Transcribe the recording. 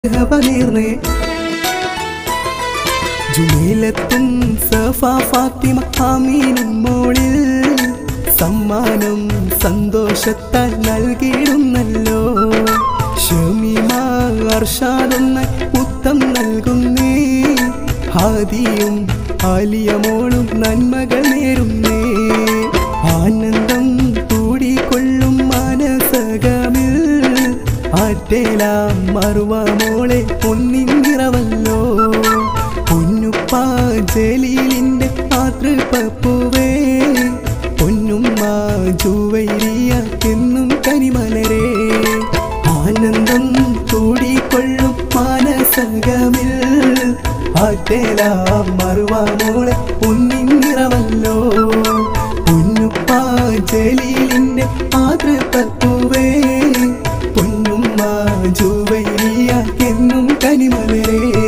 പനീർന്നേ ജുമേലത്തും സഫ ഫാത്തിമ ആമീനും മോളിൽ സമ്മാനം സന്തോഷത്താൽ നൽകിയിടുന്നല്ലോ ഷമീമ അർഷാദൊന്ന ഉത്തം നൽകുന്നേ ഹാദിയും ആലിയമോളും നന്മകൾ നേരുന്നേ ആനന്ദം കൂടിക്കൊള്ളും മാനസകമിൽ ആറ്റേലാം മറുവ മോളെ പൊന്നിൻ നിറവല്ലോ പൊന്നുപ്പ ജലീലിന്റെ മാതൃപ്പൂവേ പൊന്നുമ്മ ജൂവൈരിയ എന്നും കനിമലരെ ആനന്ദം കൂടിക്കൊള്ളും മാനസകമിൽ ആറ്റേലാം മറുവ മോളെ പൊന്നിൻ നിറവല്ലോ പൊന്നുപ്പ ജലീലിന്റെ മാതൃപ്പൂവേ പൊന്നുമ്മ ജൂവൈരിയ എന്നും കനിമലരെ